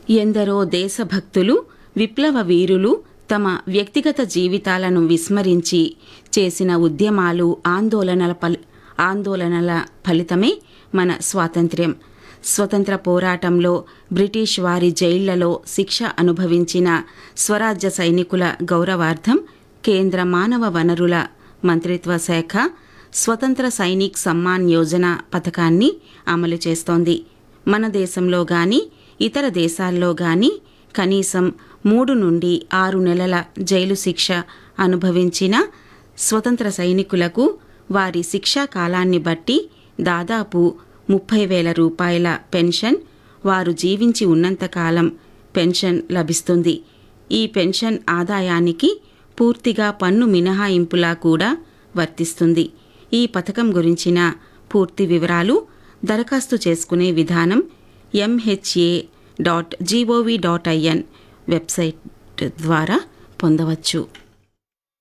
ఎందరో దేశభక్తులు విప్లవ వీరులు తమ వ్యక్తిగత జీవితాలను విస్మరించి చేసిన ఉద్యమాలు ఆందోళనల ఫలి ఆందోళనల ఫలితమే మన స్వాతంత్ర్యం స్వతంత్ర పోరాటంలో బ్రిటిష్ వారి జైళ్లలో శిక్ష అనుభవించిన స్వరాజ్య సైనికుల గౌరవార్థం కేంద్ర మానవ వనరుల మంత్రిత్వ శాఖ స్వతంత్ర సైనిక్ సమ్మాన్ యోజన పథకాన్ని అమలు చేస్తోంది మన దేశంలో గాని ఇతర దేశాల్లో గాని కనీసం మూడు నుండి ఆరు నెలల జైలు శిక్ష అనుభవించిన స్వతంత్ర సైనికులకు వారి శిక్షా కాలాన్ని బట్టి దాదాపు ముప్పై వేల రూపాయల పెన్షన్ వారు జీవించి ఉన్నంతకాలం పెన్షన్ లభిస్తుంది ఈ పెన్షన్ ఆదాయానికి పూర్తిగా పన్ను మినహాయింపులా కూడా వర్తిస్తుంది ఈ పథకం గురించిన పూర్తి వివరాలు దరఖాస్తు చేసుకునే విధానం MHA dot gov dot in website ద్వారా పొందవచ్చు